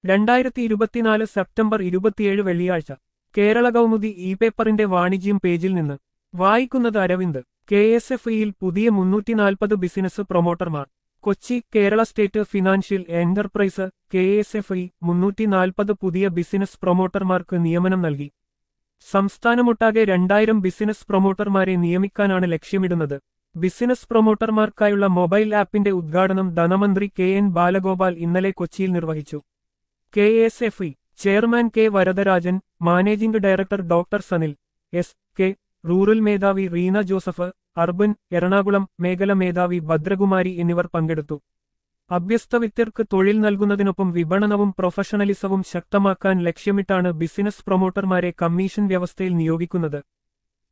രണ്ടായിരത്തി ഇരുപത്തിനാല് സെപ്റ്റംബർ ഇരുപത്തിയേഴ് വെള്ളിയാഴ്ച കേരള കൗമുദി ഇ പേപ്പറിന്റെ വാണിജ്യം പേജിൽ നിന്ന് വായിക്കുന്നത് അരവിന്ദ് കെ എസ് എഫ് ഇയിൽ പുതിയ മുന്നൂറ്റിനാൽപ്പത് ബിസിനസ് പ്രൊമോട്ടർമാർ Kochi Kerala State Financial Enterprise K S F I മുന്നൂറ്റിനാൽപ്പത് പുതിയ ബിസിനസ് പ്രൊമോട്ടർമാർക്ക് നിയമനം നൽകി സംസ്ഥാനമൊട്ടാകെ രണ്ടായിരം ബിസിനസ് പ്രൊമോട്ടർമാരെ നിയമിക്കാനാണ് ലക്ഷ്യമിടുന്നത് ബിസിനസ് പ്രൊമോട്ടർമാർക്കായുള്ള മൊബൈൽ ആപ്പിന്റെ ഉദ്ഘാടനം ധനമന്ത്രി കെ എൻ ബാലഗോപാൽ ഇന്നലെ കൊച്ചിയിൽ നിർവഹിച്ചു K S F E chairman K Varadarajan managing director doctor Sanil S K rural മേധാവി റീന ജോസഫ് അർബൻ എറണാകുളം മേഖല മേധാവി ഭദ്രകുമാരി എന്നിവർ പങ്കെടുത്തു അഭ്യസ്തവിദ്യർക്ക് തൊഴിൽ നൽകുന്നതിനൊപ്പം വിപണനവും പ്രൊഫഷണലിസവും ശക്തമാക്കാൻ ലക്ഷ്യമിട്ടാണ് ബിസിനസ് പ്രൊമോട്ടർമാരെ കമ്മീഷൻ വ്യവസ്ഥയിൽ നിയോഗിക്കുന്നത്